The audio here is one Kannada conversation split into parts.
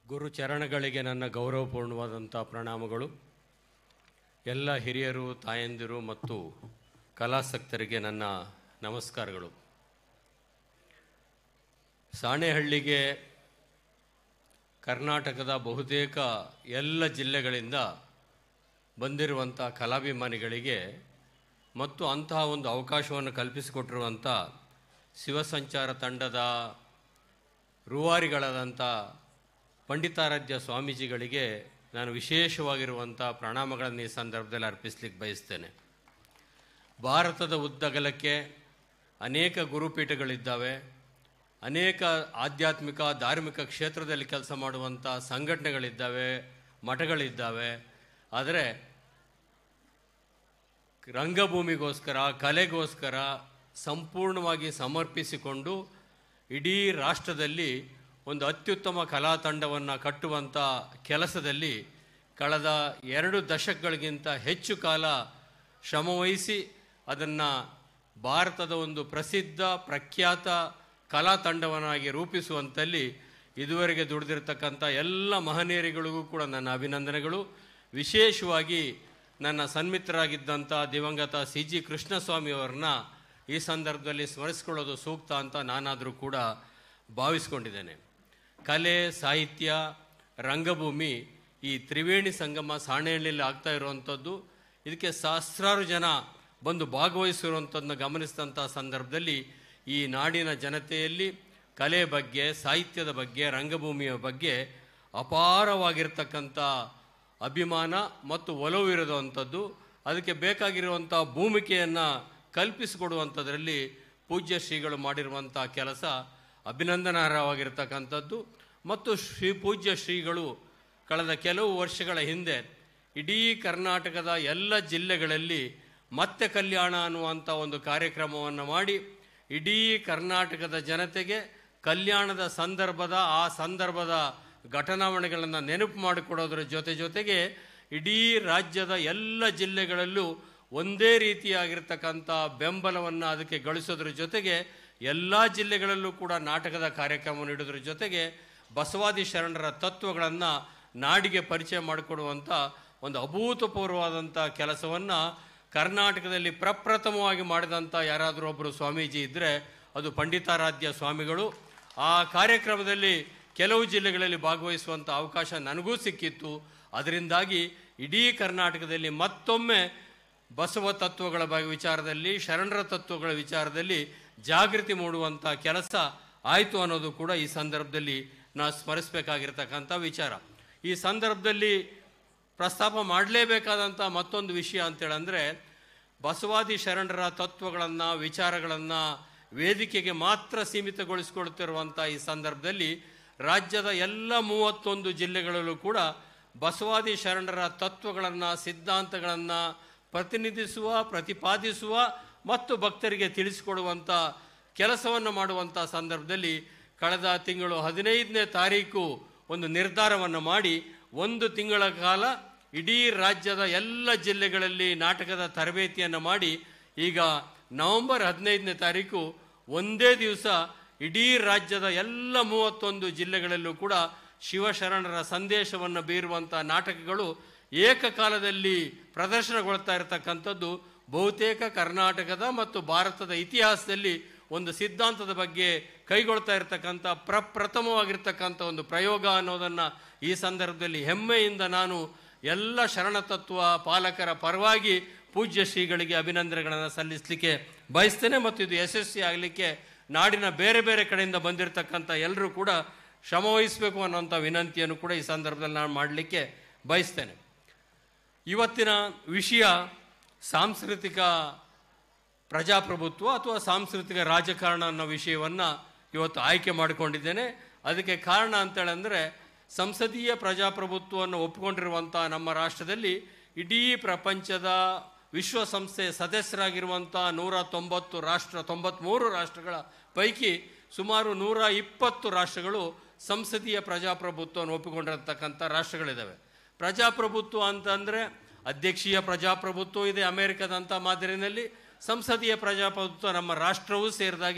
ಗುರು ಚರಣಗಳಿಗೆ ನನ್ನ ಗೌರವಪೂರ್ಣವಾದಂಥ ಪ್ರಣಾಮಗಳು ಎಲ್ಲ ಹಿರಿಯರು ತಾಯಂದಿರು ಮತ್ತು ಕಲಾಸಕ್ತರಿಗೆ ನನ್ನ ನಮಸ್ಕಾರಗಳು ಸಾಣೆಹಳ್ಳಿಗೆ ಕರ್ನಾಟಕದ ಬಹುತೇಕ ಎಲ್ಲ ಜಿಲ್ಲೆಗಳಿಂದ ಬಂದಿರುವಂಥ ಕಲಾಭಿಮಾನಿಗಳಿಗೆ ಮತ್ತು ಅಂತಹ ಒಂದು ಅವಕಾಶವನ್ನು ಕಲ್ಪಿಸಿಕೊಟ್ಟಿರುವಂಥ ಶಿವಸಂಚಾರ ತಂಡದ ರೂವಾರಿಗಳಾದಂಥ ಪಂಡಿತಾರಾಧ್ಯ ಸ್ವಾಮೀಜಿಗಳಿಗೆ ನಾನು ವಿಶೇಷವಾಗಿರುವಂಥ ಪ್ರಣಾಮಗಳನ್ನು ಈ ಸಂದರ್ಭದಲ್ಲಿ ಅರ್ಪಿಸ್ಲಿಕ್ಕೆ ಬಯಸ್ತೇನೆ ಭಾರತದ ಉದ್ದಗಲಕ್ಕೆ ಅನೇಕ ಗುರುಪೀಠಗಳಿದ್ದಾವೆ ಅನೇಕ ಆಧ್ಯಾತ್ಮಿಕ ಧಾರ್ಮಿಕ ಕ್ಷೇತ್ರದಲ್ಲಿ ಕೆಲಸ ಮಾಡುವಂಥ ಸಂಘಟನೆಗಳಿದ್ದಾವೆ ಮಠಗಳಿದ್ದಾವೆ ಆದರೆ ರಂಗಭೂಮಿಗೋಸ್ಕರ ಕಲೆಗೋಸ್ಕರ ಸಂಪೂರ್ಣವಾಗಿ ಸಮರ್ಪಿಸಿಕೊಂಡು ಇಡೀ ರಾಷ್ಟ್ರದಲ್ಲಿ ಒಂದು ಅತ್ಯುತ್ತಮ ಕಲಾ ತಂಡವನ್ನು ಕಟ್ಟುವಂಥ ಕೆಲಸದಲ್ಲಿ ಕಳೆದ ಎರಡು ದಶಕಗಳಿಗಿಂತ ಹೆಚ್ಚು ಕಾಲ ಶ್ರಮವಹಿಸಿ ಅದನ್ನು ಭಾರತದ ಒಂದು ಪ್ರಸಿದ್ಧ ಪ್ರಖ್ಯಾತ ಕಲಾ ತಂಡವನ್ನಾಗಿ ರೂಪಿಸುವಂಥಲ್ಲಿ ಇದುವರೆಗೆ ದುಡಿದಿರ್ತಕ್ಕಂಥ ಎಲ್ಲ ಮಹನೀಯರಿಗಳಿಗೂ ಕೂಡ ನನ್ನ ಅಭಿನಂದನೆಗಳು ವಿಶೇಷವಾಗಿ ನನ್ನ ಸನ್ಮಿತ್ರರಾಗಿದ್ದಂಥ ದಿವಂಗತ ಸಿ ಜಿ ಕೃಷ್ಣಸ್ವಾಮಿಯವರನ್ನ ಈ ಸಂದರ್ಭದಲ್ಲಿ ಸ್ಮರಿಸ್ಕೊಳ್ಳೋದು ಸೂಕ್ತ ಅಂತ ನಾನಾದರೂ ಕೂಡ ಭಾವಿಸ್ಕೊಂಡಿದ್ದೇನೆ ಕಲೆ ಸಾಹಿತ್ಯ ರಂಗಭೂಮಿ ಈ ತ್ರಿವೇಣಿ ಸಂಗಮ ಸಾಣೆಹಳ್ಳಿಯಲ್ಲಿ ಆಗ್ತಾ ಇರುವಂಥದ್ದು ಇದಕ್ಕೆ ಸಹಸ್ರಾರು ಜನ ಬಂದು ಭಾಗವಹಿಸಿರುವಂಥದ್ದನ್ನ ಗಮನಿಸಿದಂಥ ಸಂದರ್ಭದಲ್ಲಿ ಈ ನಾಡಿನ ಜನತೆಯಲ್ಲಿ ಕಲೆ ಬಗ್ಗೆ ಸಾಹಿತ್ಯದ ಬಗ್ಗೆ ರಂಗಭೂಮಿಯ ಬಗ್ಗೆ ಅಪಾರವಾಗಿರ್ತಕ್ಕಂಥ ಅಭಿಮಾನ ಮತ್ತು ಒಲವು ಇರೋದಂಥದ್ದು ಅದಕ್ಕೆ ಬೇಕಾಗಿರುವಂಥ ಭೂಮಿಕೆಯನ್ನು ಕಲ್ಪಿಸಿಕೊಡುವಂಥದ್ರಲ್ಲಿ ಪೂಜ್ಯ ಶ್ರೀಗಳು ಮಾಡಿರುವಂಥ ಕೆಲಸ ಅಭಿನಂದನಾರ್ಹವಾಗಿರ್ತಕ್ಕಂಥದ್ದು ಮತ್ತು ಶ್ರೀ ಪೂಜ್ಯ ಶ್ರೀಗಳು ಕಳೆದ ಕೆಲವು ವರ್ಷಗಳ ಹಿಂದೆ ಇಡೀ ಕರ್ನಾಟಕದ ಎಲ್ಲ ಜಿಲ್ಲೆಗಳಲ್ಲಿ ಮತ್ತೆ ಕಲ್ಯಾಣ ಅನ್ನುವಂಥ ಒಂದು ಕಾರ್ಯಕ್ರಮವನ್ನು ಮಾಡಿ ಇಡೀ ಕರ್ನಾಟಕದ ಜನತೆಗೆ ಕಲ್ಯಾಣದ ಸಂದರ್ಭದ ಆ ಸಂದರ್ಭದ ಘಟನಾವಣೆಗಳನ್ನು ನೆನಪು ಮಾಡಿಕೊಡೋದ್ರ ಜೊತೆ ಜೊತೆಗೆ ಇಡೀ ರಾಜ್ಯದ ಎಲ್ಲ ಜಿಲ್ಲೆಗಳಲ್ಲೂ ಒಂದೇ ರೀತಿಯಾಗಿರ್ತಕ್ಕಂಥ ಬೆಂಬಲವನ್ನು ಅದಕ್ಕೆ ಗಳಿಸೋದ್ರ ಜೊತೆಗೆ ಎಲ್ಲ ಜಿಲ್ಲೆಗಳಲ್ಲೂ ಕೂಡ ನಾಟಕದ ಕಾರ್ಯಕ್ರಮ ನೀಡೋದ್ರ ಜೊತೆಗೆ ಬಸವಾದಿ ಶರಣರ ತತ್ವಗಳನ್ನು ನಾಡಿಗೆ ಪರಿಚಯ ಮಾಡಿಕೊಡುವಂಥ ಒಂದು ಅಭೂತಪೂರ್ವವಾದಂಥ ಕೆಲಸವನ್ನು ಕರ್ನಾಟಕದಲ್ಲಿ ಪ್ರಪ್ರಥಮವಾಗಿ ಮಾಡಿದಂಥ ಯಾರಾದರೂ ಒಬ್ಬರು ಸ್ವಾಮೀಜಿ ಇದ್ದರೆ ಅದು ಪಂಡಿತಾರಾಧ್ಯ ಸ್ವಾಮಿಗಳು ಆ ಕಾರ್ಯಕ್ರಮದಲ್ಲಿ ಕೆಲವು ಜಿಲ್ಲೆಗಳಲ್ಲಿ ಭಾಗವಹಿಸುವಂಥ ಅವಕಾಶ ನನಗೂ ಸಿಕ್ಕಿತ್ತು ಅದರಿಂದಾಗಿ ಇಡೀ ಕರ್ನಾಟಕದಲ್ಲಿ ಮತ್ತೊಮ್ಮೆ ಬಸವ ತತ್ವಗಳ ಬಗ್ಗೆ ವಿಚಾರದಲ್ಲಿ ಶರಣರ ತತ್ವಗಳ ವಿಚಾರದಲ್ಲಿ ಜಾಗೃತಿ ಮೂಡುವಂಥ ಕೆಲಸ ಆಯಿತು ಅನ್ನೋದು ಕೂಡ ಈ ಸಂದರ್ಭದಲ್ಲಿ ನಾವು ಸ್ಮರಿಸಬೇಕಾಗಿರ್ತಕ್ಕಂಥ ವಿಚಾರ ಈ ಸಂದರ್ಭದಲ್ಲಿ ಪ್ರಸ್ತಾಪ ಮಾಡಲೇಬೇಕಾದಂಥ ಮತ್ತೊಂದು ವಿಷಯ ಅಂತೇಳಂದರೆ ಬಸವಾದಿ ಶರಣರ ತತ್ವಗಳನ್ನು ವಿಚಾರಗಳನ್ನು ವೇದಿಕೆಗೆ ಮಾತ್ರ ಸೀಮಿತಗೊಳಿಸಿಕೊಳ್ತಿರುವಂಥ ಈ ಸಂದರ್ಭದಲ್ಲಿ ರಾಜ್ಯದ ಎಲ್ಲ ಮೂವತ್ತೊಂದು ಜಿಲ್ಲೆಗಳಲ್ಲೂ ಕೂಡ ಬಸವಾದಿ ಶರಣರ ತತ್ವಗಳನ್ನು ಸಿದ್ಧಾಂತಗಳನ್ನು ಪ್ರತಿನಿಧಿಸುವ ಪ್ರತಿಪಾದಿಸುವ ಮತ್ತು ಭಕ್ತರಿಗೆ ತಿಳಿಸಿಕೊಡುವಂಥ ಕೆಲಸವನ್ನು ಮಾಡುವಂಥ ಸಂದರ್ಭದಲ್ಲಿ ಕಳೆದ ತಿಂಗಳು ಹದಿನೈದನೇ ತಾರೀಕು ಒಂದು ನಿರ್ಧಾರವನ್ನು ಮಾಡಿ ಒಂದು ತಿಂಗಳ ಕಾಲ ಇಡೀ ರಾಜ್ಯದ ಎಲ್ಲ ಜಿಲ್ಲೆಗಳಲ್ಲಿ ನಾಟಕದ ತರಬೇತಿಯನ್ನು ಮಾಡಿ ಈಗ ನವೆಂಬರ್ ಹದಿನೈದನೇ ತಾರೀಕು ಒಂದೇ ದಿವಸ ಇಡೀ ರಾಜ್ಯದ ಎಲ್ಲ ಮೂವತ್ತೊಂದು ಜಿಲ್ಲೆಗಳಲ್ಲೂ ಕೂಡ ಶಿವಶರಣರ ಸಂದೇಶವನ್ನು ಬೀರುವಂಥ ನಾಟಕಗಳು ಏಕಕಾಲದಲ್ಲಿ ಪ್ರದರ್ಶನಗೊಳ್ತಾ ಇರತಕ್ಕಂಥದ್ದು ಬಹುತೇಕ ಕರ್ನಾಟಕದ ಮತ್ತು ಭಾರತದ ಇತಿಹಾಸದಲ್ಲಿ ಒಂದು ಸಿದ್ಧಾಂತದ ಬಗ್ಗೆ ಕೈಗೊಳ್ತಾ ಇರತಕ್ಕಂಥ ಪ್ರಪ್ರಥಮವಾಗಿರ್ತಕ್ಕಂಥ ಒಂದು ಪ್ರಯೋಗ ಅನ್ನೋದನ್ನು ಈ ಸಂದರ್ಭದಲ್ಲಿ ಹೆಮ್ಮೆಯಿಂದ ನಾನು ಎಲ್ಲ ಶರಣತತ್ವ ಪಾಲಕರ ಪರವಾಗಿ ಪೂಜ್ಯ ಶ್ರೀಗಳಿಗೆ ಅಭಿನಂದನೆಗಳನ್ನು ಸಲ್ಲಿಸಲಿಕ್ಕೆ ಬಯಸ್ತೇನೆ ಮತ್ತು ಇದು ಯಶಸ್ವಿ ಆಗಲಿಕ್ಕೆ ನಾಡಿನ ಬೇರೆ ಬೇರೆ ಕಡೆಯಿಂದ ಬಂದಿರತಕ್ಕಂಥ ಎಲ್ಲರೂ ಕೂಡ ಶ್ರಮ ವಹಿಸಬೇಕು ಅನ್ನೋಂಥ ವಿನಂತಿಯನ್ನು ಕೂಡ ಈ ಸಂದರ್ಭದಲ್ಲಿ ನಾನು ಮಾಡಲಿಕ್ಕೆ ಬಯಸ್ತೇನೆ ಇವತ್ತಿನ ವಿಷಯ ಸಾಂಸ್ಕೃತಿಕ ಪ್ರಜಾಪ್ರಭುತ್ವ ಅಥವಾ ಸಾಂಸ್ಕೃತಿಕ ರಾಜಕಾರಣ ಅನ್ನೋ ವಿಷಯವನ್ನು ಇವತ್ತು ಆಯ್ಕೆ ಮಾಡಿಕೊಂಡಿದ್ದೇನೆ ಅದಕ್ಕೆ ಕಾರಣ ಅಂತೇಳಂದರೆ ಸಂಸದೀಯ ಪ್ರಜಾಪ್ರಭುತ್ವವನ್ನು ಒಪ್ಪಿಕೊಂಡಿರುವಂಥ ನಮ್ಮ ರಾಷ್ಟ್ರದಲ್ಲಿ ಇಡೀ ಪ್ರಪಂಚದ ವಿಶ್ವಸಂಸ್ಥೆಯ ಸದಸ್ಯರಾಗಿರುವಂಥ ನೂರ ತೊಂಬತ್ತು ರಾಷ್ಟ್ರ ತೊಂಬತ್ತ್ಮೂರು ರಾಷ್ಟ್ರಗಳ ಪೈಕಿ ಸುಮಾರು ನೂರ ಇಪ್ಪತ್ತು ರಾಷ್ಟ್ರಗಳು ಸಂಸದೀಯ ಪ್ರಜಾಪ್ರಭುತ್ವವನ್ನು ಒಪ್ಪಿಕೊಂಡಿರತಕ್ಕಂಥ ರಾಷ್ಟ್ರಗಳಿದ್ದಾವೆ ಪ್ರಜಾಪ್ರಭುತ್ವ ಅಂತಂದರೆ ಅಧ್ಯಕ್ಷೀಯ ಪ್ರಜಾಪ್ರಭುತ್ವ ಇದೆ ಅಮೆರಿಕದಂಥ ಮಾದರಿನಲ್ಲಿ ಸಂಸದೀಯ ಪ್ರಜಾಪ್ರಭುತ್ವ ನಮ್ಮ ರಾಷ್ಟ್ರವೂ ಸೇರಿದಾಗೆ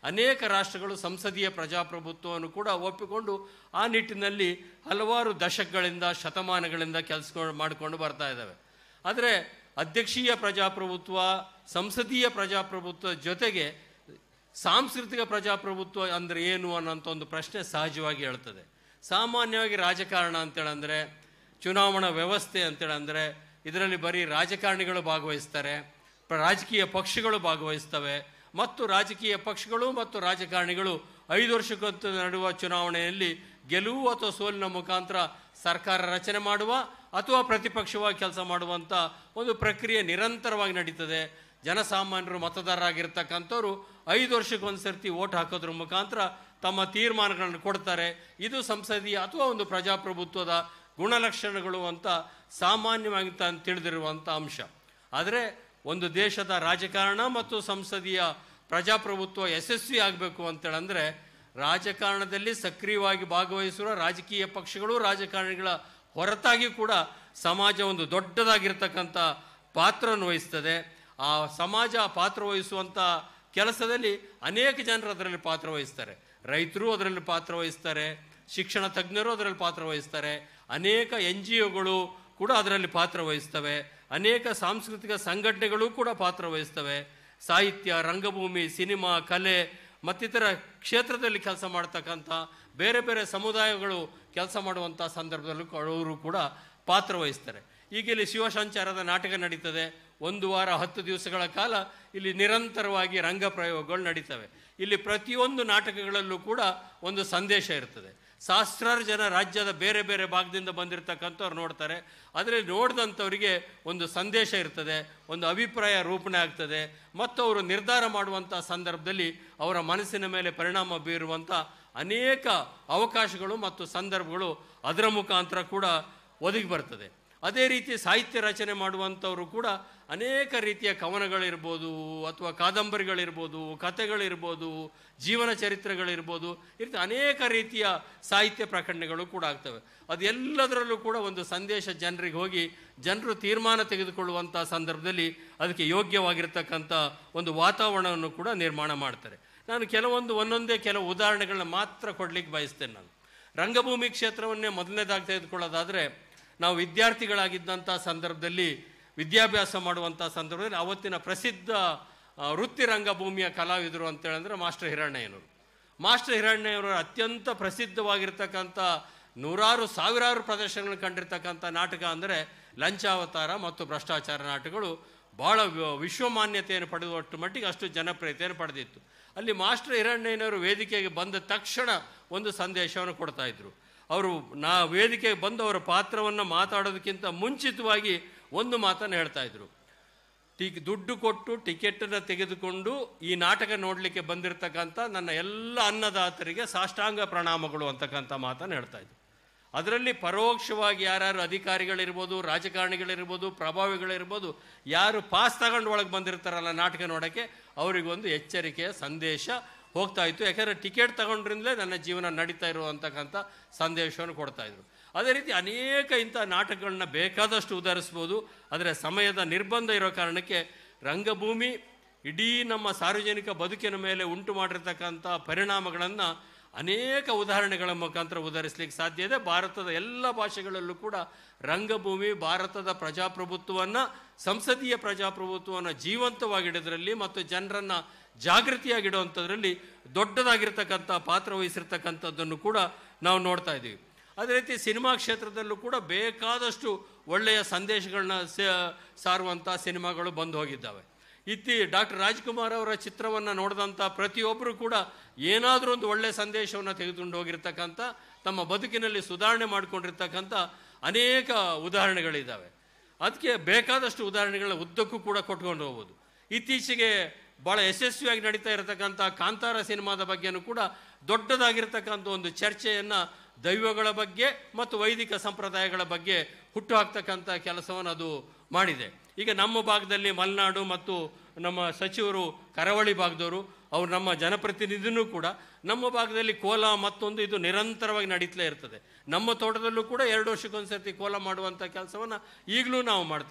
ಅನೇಕ ರಾಷ್ಟ್ರಗಳು ಸಂಸದೀಯ ಪ್ರಜಾಪ್ರಭುತ್ವವನ್ನು ಕೂಡ ಒಪ್ಪಿಕೊಂಡು ಆ ನಿಟ್ಟಿನಲ್ಲಿ ಹಲವಾರು ದಶಕಗಳಿಂದ ಶತಮಾನಗಳಿಂದ ಕೆಲಸ ಮಾಡಿಕೊಂಡು ಬರ್ತಾ ಇದ್ದಾವೆ ಆದರೆ ಅಧ್ಯಕ್ಷೀಯ ಪ್ರಜಾಪ್ರಭುತ್ವ ಸಂಸದೀಯ ಪ್ರಜಾಪ್ರಭುತ್ವ ಜೊತೆಗೆ ಸಾಂಸ್ಕೃತಿಕ ಪ್ರಜಾಪ್ರಭುತ್ವ ಅಂದರೆ ಏನು ಅನ್ನೋಂಥ ಒಂದು ಪ್ರಶ್ನೆ ಸಹಜವಾಗಿ ಹೇಳ್ತದೆ ಸಾಮಾನ್ಯವಾಗಿ ರಾಜಕಾರಣ ಅಂತೇಳಂದರೆ ಚುನಾವಣಾ ವ್ಯವಸ್ಥೆ ಅಂತೇಳಂದರೆ ಇದರಲ್ಲಿ ಬರೀ ರಾಜಕಾರಣಿಗಳು ಭಾಗವಹಿಸ್ತಾರೆ ಪ್ರ- ರಾಜಕೀಯ ಪಕ್ಷಗಳು ಭಾಗವಹಿಸ್ತವೆ ಮತ್ತು ರಾಜಕೀಯ ಪಕ್ಷಗಳು ಮತ್ತು ರಾಜಕಾರಣಿಗಳು ಐದು ವರ್ಷಕ್ಕೊಂದು ನಡೆಯುವ ಚುನಾವಣೆಯಲ್ಲಿ ಗೆಲುವು ಅಥವಾ ಸೋಲಿನ ಮುಖಾಂತರ ಸರ್ಕಾರ ರಚನೆ ಮಾಡುವ ಅಥವಾ ಪ್ರತಿಪಕ್ಷವಾಗಿ ಕೆಲಸ ಮಾಡುವಂಥ ಒಂದು ಪ್ರಕ್ರಿಯೆ ನಿರಂತರವಾಗಿ ನಡೀತದೆ ಜನಸಾಮಾನ್ಯರು ಮತದಾರರಾಗಿರ್ತಕ್ಕಂಥವ್ರು ಐದು ವರ್ಷಕ್ಕೊಂದು ಸರ್ತಿ ಓಟ್ ಹಾಕೋದ್ರ ಮುಖಾಂತರ ತಮ್ಮ ತೀರ್ಮಾನಗಳನ್ನು ಕೊಡ್ತಾರೆ ಇದು ಸಂಸದೀಯ ಅಥವಾ ಒಂದು ಪ್ರಜಾಪ್ರಭುತ್ವದ ಗುಣಲಕ್ಷಣಗಳು ಅಂತ ಸಾಮಾನ್ಯವಾಗಿ ತಾನು ತಿಳಿದಿರುವಂಥ ಅಂಶ ಆದರೆ ಒಂದು ದೇಶದ ರಾಜಕಾರಣ ಮತ್ತು ಸಂಸದೀಯ ಪ್ರಜಾಪ್ರಭುತ್ವ ಯಶಸ್ವಿ ಆಗಬೇಕು ಅಂತೇಳಂದರೆ ರಾಜಕಾರಣದಲ್ಲಿ ಸಕ್ರಿಯವಾಗಿ ಭಾಗವಹಿಸುವ ರಾಜಕೀಯ ಪಕ್ಷಗಳು ರಾಜಕಾರಣಿಗಳ ಹೊರತಾಗಿ ಕೂಡ ಸಮಾಜ ಒಂದು ದೊಡ್ಡದಾಗಿರ್ತಕ್ಕಂಥ ಪಾತ್ರವನ್ನು ವಹಿಸ್ತದೆ ಆ ಸಮಾಜ ಪಾತ್ರ ವಹಿಸುವಂಥ ಕೆಲಸದಲ್ಲಿ ಅನೇಕ ಜನರು ಅದರಲ್ಲಿ ಪಾತ್ರ ವಹಿಸ್ತಾರೆ ರೈತರು ಅದರಲ್ಲಿ ಪಾತ್ರ ವಹಿಸ್ತಾರೆ ಶಿಕ್ಷಣ ತಜ್ಞರು ಅದರಲ್ಲಿ ಪಾತ್ರ ವಹಿಸ್ತಾರೆ ಅನೇಕ ಎನ್ ಜಿ ಒಗಳು ಕೂಡ ಅದರಲ್ಲಿ ಪಾತ್ರ ವಹಿಸ್ತವೆ ಅನೇಕ ಸಾಂಸ್ಕೃತಿಕ ಸಂಘಟನೆಗಳು ಕೂಡ ಪಾತ್ರ ವಹಿಸ್ತವೆ ಸಾಹಿತ್ಯ ರಂಗಭೂಮಿ ಸಿನಿಮಾ ಕಲೆ ಮತ್ತಿತರ ಕ್ಷೇತ್ರದಲ್ಲಿ ಕೆಲಸ ಮಾಡ್ತಕ್ಕಂಥ ಬೇರೆ ಬೇರೆ ಸಮುದಾಯಗಳು ಕೆಲಸ ಮಾಡುವಂಥ ಸಂದರ್ಭದಲ್ಲೂ ಅವರು ಕೂಡ ಪಾತ್ರ ವಹಿಸ್ತಾರೆ ಈಗ ಇಲ್ಲಿ ಶಿವಸಂಚಾರದ ನಾಟಕ ನಡೀತದೆ ಒಂದು ವಾರ ಹತ್ತು ದಿವಸಗಳ ಕಾಲ ಇಲ್ಲಿ ನಿರಂತರವಾಗಿ ರಂಗ ಪ್ರಯೋಗಗಳು ನಡೀತವೆ ಇಲ್ಲಿ ಪ್ರತಿಯೊಂದು ನಾಟಕಗಳಲ್ಲೂ ಕೂಡ ಒಂದು ಸಂದೇಶ ಇರ್ತದೆ ಸಹಸ್ರಾರು ಜನ ರಾಜ್ಯದ ಬೇರೆ ಬೇರೆ ಭಾಗದಿಂದ ಬಂದಿರತಕ್ಕಂಥವ್ರು ನೋಡ್ತಾರೆ ಅದರಲ್ಲಿ ನೋಡಿದಂಥವರಿಗೆ ಒಂದು ಸಂದೇಶ ಇರ್ತದೆ ಒಂದು ಅಭಿಪ್ರಾಯ ರೂಪಣೆ ಆಗ್ತದೆ ಮತ್ತು ಅವರು ನಿರ್ಧಾರ ಮಾಡುವಂಥ ಸಂದರ್ಭದಲ್ಲಿ ಅವರ ಮನಸ್ಸಿನ ಮೇಲೆ ಪರಿಣಾಮ ಬೀರುವಂಥ ಅನೇಕ ಅವಕಾಶಗಳು ಮತ್ತು ಸಂದರ್ಭಗಳು ಅದರ ಮುಖಾಂತರ ಕೂಡ ಒದಗಿ ಬರ್ತದೆ ಅದೇ ರೀತಿ ಸಾಹಿತ್ಯ ರಚನೆ ಮಾಡುವಂಥವರು ಕೂಡ ಅನೇಕ ರೀತಿಯ ಕವನಗಳಿರ್ಬೋದು ಅಥವಾ ಕಾದಂಬರಿಗಳಿರ್ಬೋದು ಕಥೆಗಳಿರ್ಬೋದು ಜೀವನ ಚರಿತ್ರೆಗಳಿರ್ಬೋದು ಈ ರೀತಿ ಅನೇಕ ರೀತಿಯ ಸಾಹಿತ್ಯ ಪ್ರಕಟಣೆಗಳು ಕೂಡ ಆಗ್ತವೆ ಅದೆಲ್ಲದರಲ್ಲೂ ಕೂಡ ಒಂದು ಸಂದೇಶ ಜನರಿಗೆ ಹೋಗಿ ಜನರು ತೀರ್ಮಾನ ತೆಗೆದುಕೊಳ್ಳುವಂಥ ಸಂದರ್ಭದಲ್ಲಿ ಅದಕ್ಕೆ ಯೋಗ್ಯವಾಗಿರ್ತಕ್ಕಂಥ ಒಂದು ವಾತಾವರಣವನ್ನು ಕೂಡ ನಿರ್ಮಾಣ ಮಾಡ್ತಾರೆ ನಾನು ಕೆಲವೊಂದು ಒಂದೊಂದೇ ಕೆಲವು ಉದಾಹರಣೆಗಳನ್ನ ಮಾತ್ರ ಕೊಡ್ಲಿಕ್ಕೆ ಬಯಸ್ತೇನೆ ನಾನು ರಂಗಭೂಮಿ ಕ್ಷೇತ್ರವನ್ನೇ ಮೊದಲನೇದಾಗಿ ತೆಗೆದುಕೊಳ್ಳೋದಾದರೆ ನಾವು ವಿದ್ಯಾರ್ಥಿಗಳಾಗಿದ್ದಂಥ ಸಂದರ್ಭದಲ್ಲಿ ವಿದ್ಯಾಭ್ಯಾಸ ಮಾಡುವಂಥ ಸಂದರ್ಭದಲ್ಲಿ ಅವತ್ತಿನ ಪ್ರಸಿದ್ಧ ಆ, ವೃತ್ತಿ ರಂಗಭೂಮಿಯ ಕಲಾವಿದರು ಅಂತೇಳಂದ್ರೆ ಮಾಸ್ಟರ್ ಹಿರಣ್ಣಯ್ಯನವರು ಮಾಸ್ಟರ್ ಹಿರಣ್ಣಯ್ಯವರು ಅತ್ಯಂತ ಪ್ರಸಿದ್ಧವಾಗಿರ್ತಕ್ಕಂಥ ನೂರಾರು ಸಾವಿರಾರು ಪ್ರದರ್ಶನಗಳು ಕಂಡಿರ್ತಕ್ಕಂಥ ನಾಟಕ ಅಂದರೆ ಲಂಚಾವತಾರ ಮತ್ತು ಭ್ರಷ್ಟಾಚಾರ ನಾಟಕಗಳು ಭಾಳ ವ- ವಿಶ್ವಮಾನ್ಯತೆಯನ್ನು ಪಡೆದುವಷ್ಟು ಮಟ್ಟಿಗೆ ಅಷ್ಟು ಜನಪ್ರಿಯತೆಯನ್ನು ಪಡೆದಿತ್ತು ಅಲ್ಲಿ ಮಾಸ್ಟರ್ ಹಿರಣ್ಣಯ್ಯನವರು ವೇದಿಕೆಗೆ ಬಂದ ತಕ್ಷಣ ಒಂದು ಸಂದೇಶವನ್ನು ಕೊಡ್ತಾ ಇದ್ರು ಅವರು ನಾ ವೇದಿಕೆಗೆ ಬಂದು ಅವರ ಪಾತ್ರವನ್ನು ಮಾತಾಡೋದಕ್ಕಿಂತ ಮುಂಚಿತವಾಗಿ ಒಂದು ಮಾತನ್ನು ಹೇಳ್ತಾ ಇದ್ರು ಟಿಕ್ ದುಡ್ಡು ಕೊಟ್ಟು ಟಿಕೆಟನ್ನು ತೆಗೆದುಕೊಂಡು ಈ ನಾಟಕ ನೋಡಲಿಕ್ಕೆ ಬಂದಿರತಕ್ಕಂಥ ನನ್ನ ಎಲ್ಲ ಅನ್ನದಾತರಿಗೆ ಸಾಷ್ಟಾಂಗ ಪ್ರಣಾಮಗಳು ಅಂತಕ್ಕಂಥ ಮಾತನ್ನು ಹೇಳ್ತಾ ಇದ್ರು ಅದರಲ್ಲಿ ಪರೋಕ್ಷವಾಗಿ ಯಾರ್ಯಾರು ಅಧಿಕಾರಿಗಳಿರ್ಬೋದು ರಾಜಕಾರಣಿಗಳಿರ್ಬೋದು ಪ್ರಭಾವಿಗಳಿರ್ಬೋದು ಯಾರು ಪಾಸ್ ತಗೊಂಡು ಒಳಗೆ ಬಂದಿರ್ತಾರಲ್ಲ ನಾಟಕ ನೋಡೋಕ್ಕೆ ಅವರಿಗೊಂದು ಎಚ್ಚರಿಕೆಯ ಸಂದೇಶ ಹೋಗ್ತಾ ಇತ್ತು ಯಾಕಂದರೆ ಟಿಕೆಟ್ ತಗೊಂಡ್ರಿಂದಲೇ ನನ್ನ ಜೀವನ ನಡೀತಾ ಇರುವಂತಕ್ಕಂಥ ಸಂದೇಶವನ್ನು ಕೊಡ್ತಾ ಇದ್ರು ಅದೇ ರೀತಿ ಅನೇಕ ಇಂಥ ನಾಟಕಗಳನ್ನ ಬೇಕಾದಷ್ಟು ಉದಾಹರಿಸ್ಬೋದು ಆದರೆ ಸಮಯದ ನಿರ್ಬಂಧ ಇರೋ ಕಾರಣಕ್ಕೆ ರಂಗಭೂಮಿ ಇಡೀ ನಮ್ಮ ಸಾರ್ವಜನಿಕ ಬದುಕಿನ ಮೇಲೆ ಉಂಟು ಮಾಡಿರ್ತಕ್ಕಂಥ ಪರಿಣಾಮಗಳನ್ನು ಅನೇಕ ಉದಾಹರಣೆಗಳ ಮುಖಾಂತರ ಉದಾಹರಿಸಲಿಕ್ಕೆ ಸಾಧ್ಯ ಇದೆ ಭಾರತದ ಎಲ್ಲ ಭಾಷೆಗಳಲ್ಲೂ ಕೂಡ ರಂಗಭೂಮಿ ಭಾರತದ ಪ್ರಜಾಪ್ರಭುತ್ವವನ್ನು ಸಂಸದೀಯ ಪ್ರಜಾಪ್ರಭುತ್ವವನ್ನು ಜೀವಂತವಾಗಿಡೋದ್ರಲ್ಲಿ ಮತ್ತು ಜನರನ್ನು ಜಾಗೃತಿಯಾಗಿಡುವಂಥದ್ರಲ್ಲಿ ದೊಡ್ಡದಾಗಿರ್ತಕ್ಕಂಥ ಪಾತ್ರ ವಹಿಸಿರ್ತಕ್ಕಂಥದ್ದನ್ನು ಕೂಡ ನಾವು ನೋಡ್ತಾ ಇದ್ದೀವಿ ಅದೇ ರೀತಿ ಸಿನಿಮಾ ಕ್ಷೇತ್ರದಲ್ಲೂ ಕೂಡ ಬೇಕಾದಷ್ಟು ಒಳ್ಳೆಯ ಸಂದೇಶಗಳನ್ನ ಸಾರುವಂಥ ಸಿನಿಮಾಗಳು ಬಂದು ಹೋಗಿದ್ದಾವೆ ಇತ್ತಿ ಡಾಕ್ಟರ್ ರಾಜ್ಕುಮಾರ್ ಅವರ ಚಿತ್ರವನ್ನು ನೋಡಿದಂಥ ಪ್ರತಿಯೊಬ್ಬರು ಕೂಡ ಏನಾದರೂ ಒಂದು ಒಳ್ಳೆಯ ಸಂದೇಶವನ್ನು ತೆಗೆದುಕೊಂಡು ಹೋಗಿರ್ತಕ್ಕಂಥ ತಮ್ಮ ಬದುಕಿನಲ್ಲಿ ಸುಧಾರಣೆ ಮಾಡಿಕೊಂಡಿರ್ತಕ್ಕಂಥ ಅನೇಕ ಉದಾಹರಣೆಗಳಿದ್ದಾವೆ ಅದಕ್ಕೆ ಬೇಕಾದಷ್ಟು ಉದಾಹರಣೆಗಳ ಉದ್ದಕ್ಕೂ ಕೂಡ ಕೊಟ್ಕೊಂಡು ಹೋಗ್ಬೋದು ಇತ್ತೀಚೆಗೆ ಭಾಳ ಯಶಸ್ವಿಯಾಗಿ ನಡೀತಾ ಇರತಕ್ಕಂಥ ಕಾಂತಾರ ಸಿನಿಮಾದ ಬಗ್ಗೆನೂ ಕೂಡ ದೊಡ್ಡದಾಗಿರ್ತಕ್ಕಂಥ ಒಂದು ಚರ್ಚೆಯನ್ನು ದೈವಗಳ ಬಗ್ಗೆ ಮತ್ತು ವೈದಿಕ ಸಂಪ್ರದಾಯಗಳ ಬಗ್ಗೆ ಹುಟ್ಟು ಹಾಕ್ತಕ್ಕಂಥ ಕೆಲಸವನ್ನು ಅದು ಮಾಡಿದೆ ಈಗ ನಮ್ಮ ಭಾಗದಲ್ಲಿ ಮಲೆನಾಡು ಮತ್ತು ನಮ್ಮ ಸಚಿವರು ಕರಾವಳಿ ಭಾಗದವರು ಅವ್ರು ನಮ್ಮ ಜನಪ್ರತಿನಿಧಿನೂ ಕೂಡ ನಮ್ಮ ಭಾಗದಲ್ಲಿ ಕೋಲ ಮತ್ತೊಂದು ಇದು ನಿರಂತರವಾಗಿ ನಡೀತಲೇ ಇರ್ತದೆ ನಮ್ಮ ತೋಟದಲ್ಲೂ ಕೂಡ ಎರಡು ವರ್ಷಕ್ಕೊಂದ್ಸರ್ತಿ ಕೋಲ ಮಾಡುವಂಥ ಕೆಲಸವನ್ನು ಈಗಲೂ ನಾವು ಮಾಡ್ತೇವೆ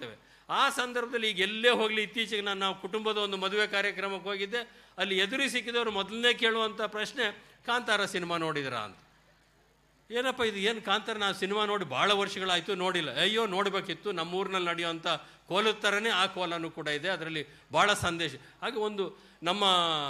ಆ ಸಂದರ್ಭದಲ್ಲಿ ಈಗ ಎಲ್ಲೇ ಹೋಗಲಿ ಇತ್ತೀಚೆಗೆ ನಾನು ನಾವು ಕುಟುಂಬದ ಒಂದು ಮದುವೆ ಕಾರ್ಯಕ್ರಮಕ್ಕೆ ಹೋಗಿದ್ದೆ ಅಲ್ಲಿ ಎದುರು ಸಿಕ್ಕಿದವರು ಮೊದಲನೇ ಕೇಳುವಂಥ ಪ್ರಶ್ನೆ ಕಾಂತಾರ ಸಿನಿಮಾ ನೋಡಿದ್ರಾ ಅಂತ ಏನಪ್ಪ ಇದು ಏನು ಕಾಂತಾರ ನಾನು ಸಿನಿಮಾ ನೋಡಿ ಭಾಳ ವರ್ಷಗಳಾಯಿತು ನೋಡಿಲ್ಲ ಅಯ್ಯೋ ನೋಡಬೇಕಿತ್ತು ನಮ್ಮ ಊರಿನಲ್ಲಿ ನಡೆಯುವಂಥ ಕೋಲದ ಥರನೇ ಆ ಕೋಲನೂ ಕೂಡ ಇದೆ ಅದರಲ್ಲಿ ಭಾಳ ಸಂದೇಶ ಹಾಗೆ ಒಂದು ನಮ್ಮ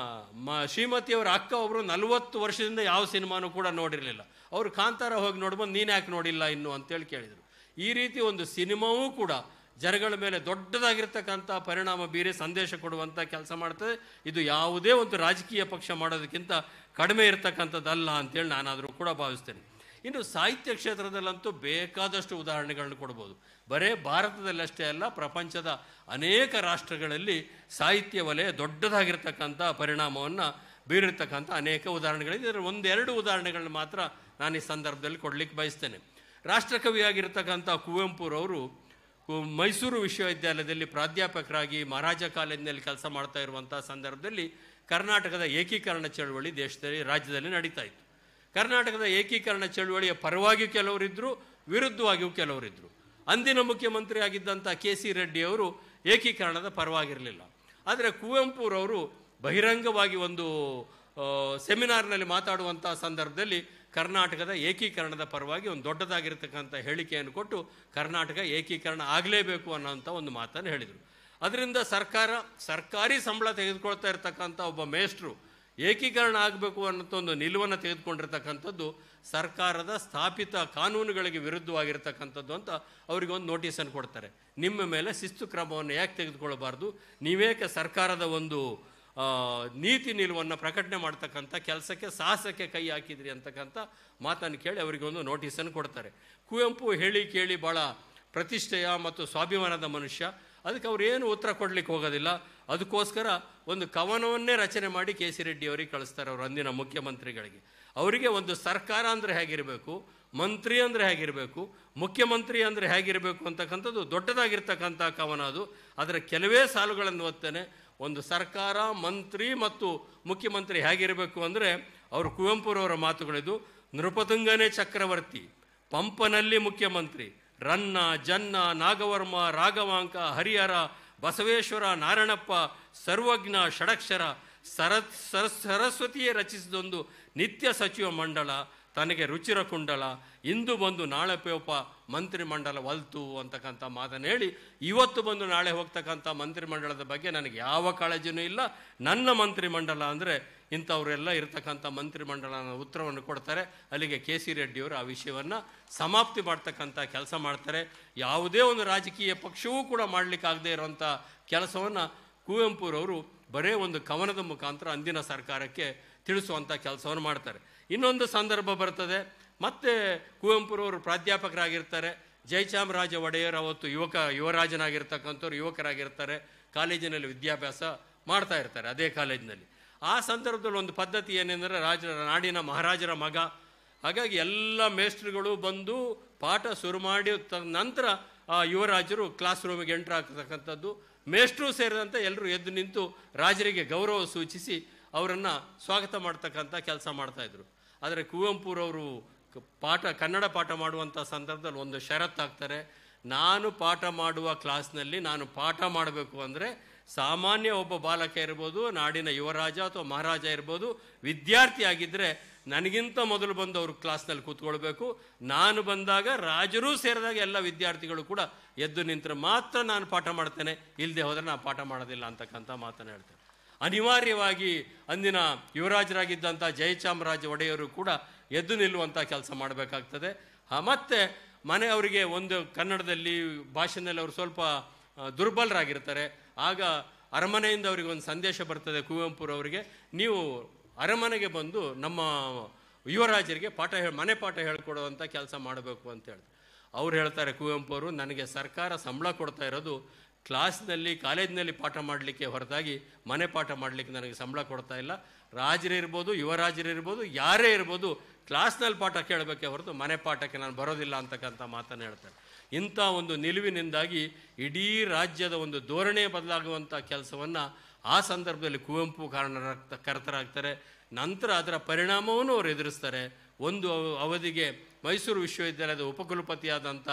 ಮ ಶ್ರೀಮತಿಯವರ ಅಕ್ಕ ಒಬ್ಬರು ನಲವತ್ತು ವರ್ಷದಿಂದ ಯಾವ ಸಿನಿಮಾನೂ ಕೂಡ ನೋಡಿರಲಿಲ್ಲ ಅವರು ಕಾಂತಾರ ಹೋಗಿ ನೋಡ್ಬಂದು ನೀನು ಯಾಕೆ ನೋಡಿಲ್ಲ ಇನ್ನು ಅಂತೇಳಿ ಕೇಳಿದರು ಈ ರೀತಿ ಒಂದು ಸಿನಿಮಾವೂ ಕೂಡ ಜನಗಳ ಮೇಲೆ ದೊಡ್ಡದಾಗಿರ್ತಕ್ಕಂಥ ಪರಿಣಾಮ ಬೀರಿ ಸಂದೇಶ ಕೊಡುವಂಥ ಕೆಲಸ ಮಾಡ್ತದೆ ಇದು ಯಾವುದೇ ಒಂದು ರಾಜಕೀಯ ಪಕ್ಷ ಮಾಡೋದಕ್ಕಿಂತ ಕಡಿಮೆ ಇರತಕ್ಕಂಥದ್ದಲ್ಲ ಅಂತೇಳಿ ನಾನಾದರೂ ಕೂಡ ಭಾವಿಸ್ತೇನೆ ಇನ್ನು ಸಾಹಿತ್ಯ ಕ್ಷೇತ್ರದಲ್ಲಂತೂ ಬೇಕಾದಷ್ಟು ಉದಾಹರಣೆಗಳನ್ನು ಕೊಡ್ಬೋದು ಬರೇ ಭಾರತದಲ್ಲಷ್ಟೇ ಅಲ್ಲ ಪ್ರಪಂಚದ ಅನೇಕ ರಾಷ್ಟ್ರಗಳಲ್ಲಿ ಸಾಹಿತ್ಯ ವಲಯ ದೊಡ್ಡದಾಗಿರ್ತಕ್ಕಂಥ ಪರಿಣಾಮವನ್ನು ಬೀರಿರ್ತಕ್ಕಂಥ ಅನೇಕ ಉದಾಹರಣೆಗಳಿದೆ ಇದರ ಒಂದೆರಡು ಉದಾಹರಣೆಗಳನ್ನ ಮಾತ್ರ ನಾನು ಈ ಸಂದರ್ಭದಲ್ಲಿ ಕೊಡಲಿಕ್ಕೆ ಬಯಸ್ತೇನೆ ರಾಷ್ಟ್ರಕವಿಯಾಗಿರ್ತಕ್ಕಂಥ ಕುವೆಂಪುರವರು ಕು- ಮೈಸೂರು ವಿಶ್ವವಿದ್ಯಾಲಯದಲ್ಲಿ ಪ್ರಾಧ್ಯಾಪಕರಾಗಿ ಮಹಾರಾಜ ಕಾಲೇಜಿನಲ್ಲಿ ಕೆಲಸ ಮಾಡ್ತಾ ಇರುವಂಥ ಸಂದರ್ಭದಲ್ಲಿ ಕರ್ನಾಟಕದ ಏಕೀಕರಣ ಚಳವಳಿ ದೇಶದಲ್ಲಿ ರಾಜ್ಯದಲ್ಲಿ ನಡೀತಾ ಇತ್ತು ಕರ್ನಾಟಕದ ಏಕೀಕರಣ ಚಳವಳಿಯ ಪರವಾಗಿಯೂ ಕೆಲವರಿದ್ದರು ವಿರುದ್ಧವಾಗಿಯೂ ಕೆಲವರಿದ್ದರು ಅಂದಿನ ಮುಖ್ಯಮಂತ್ರಿ ಆಗಿದ್ದಂಥ ಕೆ ಸಿ ರೆಡ್ಡಿಯವರು ಏಕೀಕರಣದ ಪರವಾಗಿರಲಿಲ್ಲ ಆದರೆ ಕುವೆಂಪುರವರು ಬಹಿರಂಗವಾಗಿ ಒಂದು ಆ, ಸೆಮಿನಾರ್ನಲ್ಲಿ ಮಾತಾಡುವಂಥ ಸಂದರ್ಭದಲ್ಲಿ ಕರ್ನಾಟಕದ ಏಕೀಕರಣದ ಪರವಾಗಿ ಒಂದು ದೊಡ್ಡದಾಗಿರ್ತಕ್ಕಂಥ ಹೇಳಿಕೆಯನ್ನು ಕೊಟ್ಟು ಕರ್ನಾಟಕ ಏಕೀಕರಣ ಆಗಲೇಬೇಕು ಅನ್ನೋಂಥ ಒಂದು ಮಾತನ್ನು ಹೇಳಿದರು ಅದರಿಂದ ಸರ್ಕಾರ ಸರ್ಕಾರಿ ಸಂಬಳ ತೆಗೆದುಕೊಳ್ತಾ ಇರ್ತಕ್ಕಂಥ ಒಬ್ಬ ಮೇಷ್ಟ್ರು ಏಕೀಕರಣ ಆಗಬೇಕು ಅನ್ನೋ ಒಂದು ನಿಲುವನ್ನು ತೆಗೆದುಕೊಂಡಿರ್ತಕ್ಕಂಥದ್ದು ಸರ್ಕಾರದ ಸ್ಥಾಪಿತ ಕಾನೂನುಗಳಿಗೆ ವಿರುದ್ಧವಾಗಿರ್ತಕ್ಕಂಥದ್ದು ಅಂತ ಅವರಿಗೆ ಒಂದು ನೋಟಿಸನ್ನು ಕೊಡ್ತಾರೆ ನಿಮ್ಮ ಮೇಲೆ ಶಿಸ್ತು ಕ್ರಮವನ್ನು ಯಾಕೆ ತೆಗೆದುಕೊಳ್ಳಬಾರ್ದು ನೀವೇಕೆ ಸರ್ಕಾರದ ಒಂದು ಆ, ನೀತಿ ನಿಲುವನ್ನು ಪ್ರಕಟಣೆ ಮಾಡ್ತಕ್ಕಂಥ ಕೆಲಸಕ್ಕೆ ಸಾಹಸಕ್ಕೆ ಕೈ ಹಾಕಿದ್ರಿ ಅಂತಕ್ಕಂಥ ಮಾತನ್ನು ಕೇಳಿ ಅವರಿಗೆ ಒಂದು ನೋಟಿಸನ್ನು ಕೊಡ್ತಾರೆ ಕುವೆಂಪು ಹೇಳಿ ಕೇಳಿ ಭಾಳ ಪ್ರತಿಷ್ಠೆಯ ಮತ್ತು ಸ್ವಾಭಿಮಾನದ ಮನುಷ್ಯ ಅದಕ್ಕೆ ಅವ್ರು ಏನು ಉತ್ತರ ಕೊಡ್ಲಿಕ್ಕೆ ಹೋಗೋದಿಲ್ಲ ಅದಕ್ಕೋಸ್ಕರ ಒಂದು ಕವನವನ್ನೇ ರಚನೆ ಮಾಡಿ ಕೆ ಸಿ ರೆಡ್ಡಿ ಅವರಿಗೆ ಕಳಿಸ್ತಾರೆ ಅವರು ಅಂದಿನ ಮುಖ್ಯಮಂತ್ರಿಗಳಿಗೆ ಅವರಿಗೆ ಒಂದು ಸರ್ಕಾರ ಅಂದರೆ ಹೇಗಿರಬೇಕು ಮಂತ್ರಿ ಅಂದರೆ ಹೇಗಿರಬೇಕು ಮುಖ್ಯಮಂತ್ರಿ ಅಂದರೆ ಹೇಗಿರಬೇಕು ಅಂತಕ್ಕಂಥದ್ದು ದೊಡ್ಡದಾಗಿರ್ತಕ್ಕಂಥ ಕವನ ಅದು ಅದರ ಕೆಲವೇ ಸಾಲುಗಳನ್ನು ಓದ್ತೇನೆ ಒಂದು ಸರ್ಕಾರ ಮಂತ್ರಿ ಮತ್ತು ಮುಖ್ಯಮಂತ್ರಿ ಹೇಗಿರಬೇಕು ಅಂದರೆ ಅವರು ಕುವೆಂಪುರವರ ಮಾತುಗಳಿದು ನೃಪತುಂಗನೇ ಚಕ್ರವರ್ತಿ ಪಂಪನಲ್ಲಿ ಮುಖ್ಯಮಂತ್ರಿ ರನ್ನ ಜನ್ನ ನಾಗವರ್ಮ ರಾಘವಾಂಕ ಹರಿಹರ ಬಸವೇಶ್ವರ ನಾರಾಯಣಪ್ಪ ಸರ್ವಜ್ಞ ಷಡಕ್ಷರ ಸರ ಸರ ಸರಸ್ವತಿಯೇ ರಚಿಸಿದೊಂದು ನಿತ್ಯ ಸಚಿವ ಮಂಡಲ ತನಗೆ ರುಚಿರ ಕುಂಡಲ ಇಂದು ಬಂದು ನಾಳೆ ಪೇಪ ಮಂತ್ರಿಮಂಡಲ ಒಲ್ತು ಅಂತಕ್ಕಂಥ ಮಾತನ್ನು ಹೇಳಿ ಇವತ್ತು ಬಂದು ನಾಳೆ ಹೋಗ್ತಕ್ಕಂಥ ಮಂತ್ರಿಮಂಡಲದ ಬಗ್ಗೆ ನನಗೆ ಯಾವ ಕಾಳಜಿನೂ ಇಲ್ಲ ನನ್ನ ಮಂತ್ರಿಮಂಡಲ ಅಂದರೆ ಇಂಥವರೆಲ್ಲ ಇರತಕ್ಕಂಥ ಮಂತ್ರಿಮಂಡಲ ಅನ್ನೋ ಉತ್ತರವನ್ನು ಕೊಡ್ತಾರೆ ಅಲ್ಲಿಗೆ ಕೆ ಸಿ ರೆಡ್ಡಿಯವರು ಆ ವಿಷಯವನ್ನು ಸಮಾಪ್ತಿ ಮಾಡ್ತಕ್ಕಂಥ ಕೆಲಸ ಮಾಡ್ತಾರೆ ಯಾವುದೇ ಒಂದು ರಾಜಕೀಯ ಪಕ್ಷವೂ ಕೂಡ ಮಾಡಲಿಕ್ಕಾಗದೇ ಇರುವಂಥ ಕೆಲಸವನ್ನು ಕುವೆಂಪುರವರು ಬರೇ ಒಂದು ಕವನದ ಮುಖಾಂತರ ಅಂದಿನ ಸರ್ಕಾರಕ್ಕೆ ತಿಳಿಸುವಂಥ ಕೆಲಸವನ್ನು ಮಾಡ್ತಾರೆ ಇನ್ನೊಂದು ಸಂದರ್ಭ ಬರ್ತದೆ ಮತ್ತೆ ಕುವೆಂಪುರವರು ಪ್ರಾಧ್ಯಾಪಕರಾಗಿರ್ತಾರೆ ಜಯಚಾಮರಾಜ ಒಡೆಯರ್ ಅವತ್ತು ಯುವಕ ಯುವರಾಜನಾಗಿರ್ತಕ್ಕಂಥವ್ರು ಯುವಕರಾಗಿರ್ತಾರೆ ಕಾಲೇಜಿನಲ್ಲಿ ವಿದ್ಯಾಭ್ಯಾಸ ಮಾಡ್ತಾ ಇರ್ತಾರೆ ಅದೇ ಕಾಲೇಜಿನಲ್ಲಿ ಆ ಸಂದರ್ಭದಲ್ಲಿ ಒಂದು ಪದ್ಧತಿ ಏನೆಂದರೆ ರಾಜ ನಾಡಿನ ಮಹಾರಾಜರ ಮಗ ಹಾಗಾಗಿ ಎಲ್ಲ ಮೇಸ್ಟ್ರುಗಳು ಬಂದು ಪಾಠ ಶುರು ಮಾಡಿ ತ- ನಂತರ ಆ ಯುವರಾಜರು ಕ್ಲಾಸ್ ರೂಮಿಗೆ ಎಂಟ್ರ್ ಆಗ್ತಕ್ಕಂಥದ್ದು ಮೇಷ್ಟ್ರು ಸೇರಿದಂತೆ ಎಲ್ಲರೂ ಎದ್ದು ನಿಂತು ರಾಜರಿಗೆ ಗೌರವ ಸೂಚಿಸಿ ಅವರನ್ನು ಸ್ವಾಗತ ಮಾಡ್ತಕ್ಕಂಥ ಕೆಲಸ ಮಾಡ್ತಾಯಿದ್ರು ಆದರೆ ಕುವೆಂಪುರವರು ಕ- ಪಾಠ ಕನ್ನಡ ಪಾಠ ಮಾಡುವಂಥ ಸಂದರ್ಭದಲ್ಲಿ ಒಂದು ಷರತ್ತು ಹಾಕ್ತಾರೆ ನಾನು ಪಾಠ ಮಾಡುವ ಕ್ಲಾಸ್ನಲ್ಲಿ ನಾನು ಪಾಠ ಮಾಡಬೇಕು ಅಂದರೆ ಸಾಮಾನ್ಯ ಒಬ್ಬ ಬಾಲಕ ಇರ್ಬೋದು ನಾಡಿನ ಯುವರಾಜ ಅಥವಾ ಮಹಾರಾಜ ಇರ್ಬೋದು ವಿದ್ಯಾರ್ಥಿ ಆಗಿದ್ದರೆ ನನಗಿಂತ ಮೊದಲು ಬಂದು ಅವರು ಕ್ಲಾಸ್ನಲ್ಲಿ ಕೂತ್ಕೊಳ್ಬೇಕು ನಾನು ಬಂದಾಗ ರಾಜರೂ ಸೇರಿದಾಗ ಎಲ್ಲ ವಿದ್ಯಾರ್ಥಿಗಳು ಕೂಡ ಎದ್ದು ನಿಂತರೆ ಮಾತ್ರ ನಾನು ಪಾಠ ಮಾಡ್ತೇನೆ ಇಲ್ಲದೆ ಹೋದರೆ ನಾನು ಪಾಠ ಮಾಡೋದಿಲ್ಲ ಅಂತಕ್ಕಂಥ ಮಾತನ್ನು ಹೇಳ್ತೇನೆ ಅನಿವಾರ್ಯವಾಗಿ ಅಂದಿನ ಯುವರಾಜರಾಗಿದ್ದಂಥ ಜಯಚಾಮರಾಜ ಒಡೆಯರು ಕೂಡ ಎದ್ದು ನಿಲ್ಲುವಂಥ ಕೆಲಸ ಮಾಡಬೇಕಾಗ್ತದೆ ಹ, ಮತ್ತೆ ಮನೆಯವರಿಗೆ ಒಂದು ಕನ್ನಡದಲ್ಲಿ ಭಾಷೆಯಲ್ಲಿ ಅವರು ಸ್ವಲ್ಪ ಆ, ದುರ್ಬಲರಾಗಿರ್ತಾರೆ ಆಗ ಅರಮನೆಯಿಂದ ಅವರಿಗೆ ಒಂದು ಸಂದೇಶ ಬರ್ತದೆ ಕುವೆಂಪುರವರಿಗೆ ನೀವು ಅರಮನೆಗೆ ಬಂದು ನಮ್ಮ ಯುವರಾಜರಿಗೆ ಪಾಠ ಹೇಳಿ ಮನೆ ಪಾಠ ಹೇಳ್ಕೊಡುವಂಥ ಕೆಲಸ ಮಾಡಬೇಕು ಅಂತ ಹೇಳ್ತಾರೆ ಅವ್ರು ಹೇಳ್ತಾರೆ ಕುವೆಂಪು ಅವರು ನನಗೆ ಸರ್ಕಾರ ಸಂಬಳ ಕೊಡ್ತಾ ಇರೋದು ಕ್ಲಾಸ್ನಲ್ಲಿ ಕಾಲೇಜಿನಲ್ಲಿ ಪಾಠ ಮಾಡಲಿಕ್ಕೆ ಹೊರತಾಗಿ ಮನೆ ಪಾಠ ಮಾಡಲಿಕ್ಕೆ ನನಗೆ ಸಂಬಳ ಕೊಡ್ತಾ ಇಲ್ಲ ರಾಜರಿರ್ಬೋದು ಯುವರಾಜರಿರ್ಬೋದು ಯಾರೇ ಇರ್ಬೋದು ಕ್ಲಾಸ್ನಲ್ಲಿ ಪಾಠ ಕೇಳಬೇಕೆ ಹೊರತು ಮನೆ ಪಾಠಕ್ಕೆ ನಾನು ಬರೋದಿಲ್ಲ ಅಂತಕ್ಕಂಥ ಮಾತನ್ನು ಹೇಳ್ತಾರೆ ಇಂಥ ಒಂದು ನಿಲುವಿನಿಂದಾಗಿ ಇಡೀ ರಾಜ್ಯದ ಒಂದು ಧೋರಣೆ ಬದಲಾಗುವಂಥ ಕೆಲಸವನ್ನು ಆ ಸಂದರ್ಭದಲ್ಲಿ ಕುವೆಂಪು ಕಾರಣರಾಗ್ತ ಕರ್ತರಾಗ್ತಾರೆ ನಂತರ ಅದರ ಪರಿಣಾಮವನ್ನು ಅವರು ಎದುರಿಸ್ತಾರೆ ಒಂದು ಅವ- ಅವಧಿಗೆ ಮೈಸೂರು ವಿಶ್ವವಿದ್ಯಾಲಯದ ಉಪಕುಲಪತಿಯಾದಂಥ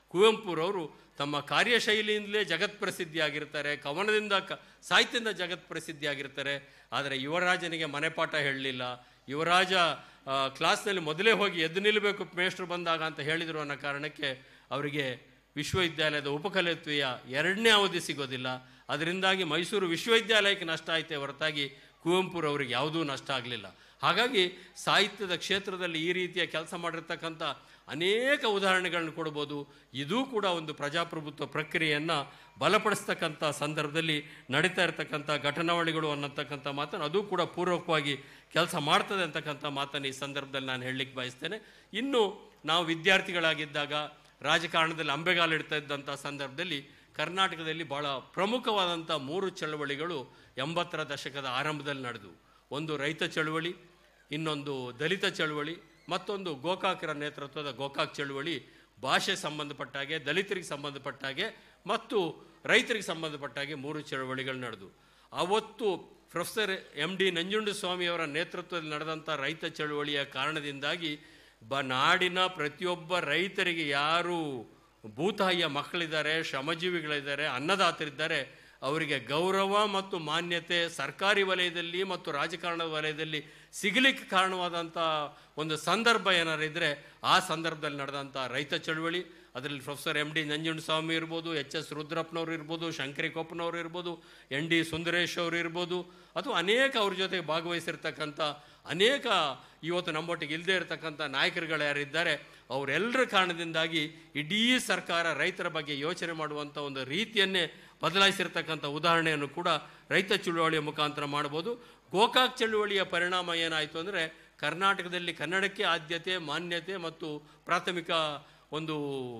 ಕುವೆಂಪುರವರು ತಮ್ಮ ಕಾರ್ಯಶೈಲಿಯಿಂದಲೇ ಜಗತ್ ಪ್ರಸಿದ್ಧಿಯಾಗಿರ್ತಾರೆ ಕವನದಿಂದ ಕ ಸಾಹಿತ್ಯದಿಂದ ಜಗತ್ ಪ್ರಸಿದ್ಧಿಯಾಗಿರ್ತಾರೆ ಆದರೆ ಯುವರಾಜನಿಗೆ ಮನೆಪಾಠ ಹೇಳಲಿಲ್ಲ ಯುವರಾಜ ಆ, ಕ್ಲಾಸ್ನಲ್ಲಿ ಮೊದಲೇ ಹೋಗಿ ಎದ್ದು ನಿಲ್ಲಬೇಕು ಮೇಷ್ಟ್ರು ಬಂದಾಗ ಅಂತ ಹೇಳಿದರು ಅನ್ನೋ ಕಾರಣಕ್ಕೆ ಅವರಿಗೆ ವಿಶ್ವವಿದ್ಯಾಲಯದ ಉಪಕಲತ್ವೀಯ ಎರಡನೇ ಅವಧಿ ಸಿಗೋದಿಲ್ಲ ಅದರಿಂದಾಗಿ ಮೈಸೂರು ವಿಶ್ವವಿದ್ಯಾಲಯಕ್ಕೆ ನಷ್ಟ ಆಯಿತೇ ಹೊರತಾಗಿ ಕುವೆಂಪುರವರಿಗೆ ಯಾವುದೂ ನಷ್ಟ ಆಗಲಿಲ್ಲ ಹಾಗಾಗಿ ಸಾಹಿತ್ಯದ ಕ್ಷೇತ್ರದಲ್ಲಿ ಈ ರೀತಿಯ ಕೆಲಸ ಮಾಡಿರ್ತಕ್ಕಂಥ ಅನೇಕ ಉದಾಹರಣೆಗಳನ್ನು ಕೊಡ್ಬೋದು ಇದೂ ಕೂಡ ಒಂದು ಪ್ರಜಾಪ್ರಭುತ್ವ ಪ್ರಕ್ರಿಯೆಯನ್ನು ಬಲಪಡಿಸ್ತಕ್ಕಂಥ ಸಂದರ್ಭದಲ್ಲಿ ನಡೀತಾ ಇರತಕ್ಕಂಥ ಘಟನಾವಳಿಗಳು ಅನ್ನತಕ್ಕಂಥ ಮಾತನ್ನು ಅದು ಕೂಡ ಪೂರ್ವಕವಾಗಿ ಕೆಲಸ ಮಾಡ್ತದೆ ಅಂತಕ್ಕಂಥ ಮಾತನ್ನು ಈ ಸಂದರ್ಭದಲ್ಲಿ ನಾನು ಹೇಳಲಿಕ್ಕೆ ಬಯಸ್ತೇನೆ ಇನ್ನು ನಾವು ವಿದ್ಯಾರ್ಥಿಗಳಾಗಿದ್ದಾಗ ರಾಜಕಾರಣದಲ್ಲಿ ಅಂಬೆಗಾಲಿಡ್ತಾ ಇದ್ದಂಥ ಸಂದರ್ಭದಲ್ಲಿ ಕರ್ನಾಟಕದಲ್ಲಿ ಬಹಳ ಪ್ರಮುಖವಾದಂಥ ಮೂರು ಚಳವಳಿಗಳು ಎಂಬತ್ತರ ದಶಕದ ಆರಂಭದಲ್ಲಿ ನಡೆದವು ಒಂದು ರೈತ ಚಳವಳಿ ಇನ್ನೊಂದು ದಲಿತ ಚಳವಳಿ ಮತ್ತೊಂದು ಗೋಕಾಕರ ನೇತೃತ್ವದ ಗೋಕಾಕ್ ಚಳವಳಿ ಭಾಷೆ ಸಂಬಂಧಪಟ್ಟ ಹಾಗೆ ದಲಿತರಿಗೆ ಸಂಬಂಧಪಟ್ಟ ಹಾಗೆ ಮತ್ತು ರೈತರಿಗೆ ಸಂಬಂಧಪಟ್ಟ ಹಾಗೆ ಮೂರು ಚಳವಳಿಗಳು ನಡೆದವು ಅವತ್ತು ಪ್ರೊಫೆಸರ್ ಎಂ ಡಿ ನಂಜುಂಡಸ್ವಾಮಿಯವರ ನೇತೃತ್ವದಲ್ಲಿ ನಡೆದಂಥ ರೈತ ಚಳವಳಿಯ ಕಾರಣದಿಂದಾಗಿ ಬ ನಾಡಿನ ಪ್ರತಿಯೊಬ್ಬ ರೈತರಿಗೆ ಯಾರು ಭೂತಾಯಿಯ ಮಕ್ಕಳಿದ್ದಾರೆ ಶ್ರಮಜೀವಿಗಳಿದ್ದಾರೆ ಅನ್ನದಾತರಿದ್ದಾರೆ ಅವರಿಗೆ ಗೌರವ ಮತ್ತು ಮಾನ್ಯತೆ ಸರ್ಕಾರಿ ವಲಯದಲ್ಲಿ ಮತ್ತು ರಾಜಕಾರಣದ ವಲಯದಲ್ಲಿ ಸಿಗಲಿಕ್ಕೆ ಕಾರಣವಾದಂಥ ಒಂದು ಸಂದರ್ಭ ಏನಾರು ಇದ್ದರೆ ಆ ಸಂದರ್ಭದಲ್ಲಿ ನಡೆದಂಥ ರೈತ ಚಳವಳಿ ಅದರಲ್ಲಿ ಪ್ರೊಫೆಸರ್ ಎಂ ಡಿ ನಂಜುಂಡಸ್ವಾಮಿ ಇರ್ಬೋದು ಎಚ್ ಎಸ್ ರುದ್ರಪ್ಪನವ್ರು ಇರ್ಬೋದು ಶಂಕರಿಕೊಪ್ಪನವ್ರು ಇರ್ಬೋದು ಎನ್ ಡಿ ಸುಂದರೇಶ್ ಅವರು ಇರ್ಬೋದು ಅಥವಾ ಅನೇಕ ಅವ್ರ ಜೊತೆ ಭಾಗವಹಿಸಿರ್ತಕ್ಕಂಥ ಅನೇಕ ಇವತ್ತು ನಮ್ಮೊಟ್ಟಿಗೆ ಇಲ್ಲದೆ ಇರತಕ್ಕಂಥ ನಾಯಕರುಗಳು ಯಾರಿದ್ದಾರೆ ಅವರೆಲ್ಲರ ಕಾರಣದಿಂದಾಗಿ ಇಡೀ ಸರ್ಕಾರ ರೈತರ ಬಗ್ಗೆ ಯೋಚನೆ ಮಾಡುವಂಥ ಒಂದು ರೀತಿಯನ್ನೇ ಬದಲಾಯಿಸಿರ್ತಕ್ಕಂಥ ಉದಾಹರಣೆಯನ್ನು ಕೂಡ ರೈತ ಚಳುವಳಿಯ ಮುಖಾಂತರ ಮಾಡ್ಬೋದು ಗೋಕಾಕ್ ಚಳುವಳಿಯ ಪರಿಣಾಮ ಏನಾಯಿತು ಅಂದರೆ ಕರ್ನಾಟಕದಲ್ಲಿ ಕನ್ನಡಕ್ಕೆ ಆದ್ಯತೆ ಮಾನ್ಯತೆ ಮತ್ತು ಪ್ರಾಥಮಿಕ ಒಂದು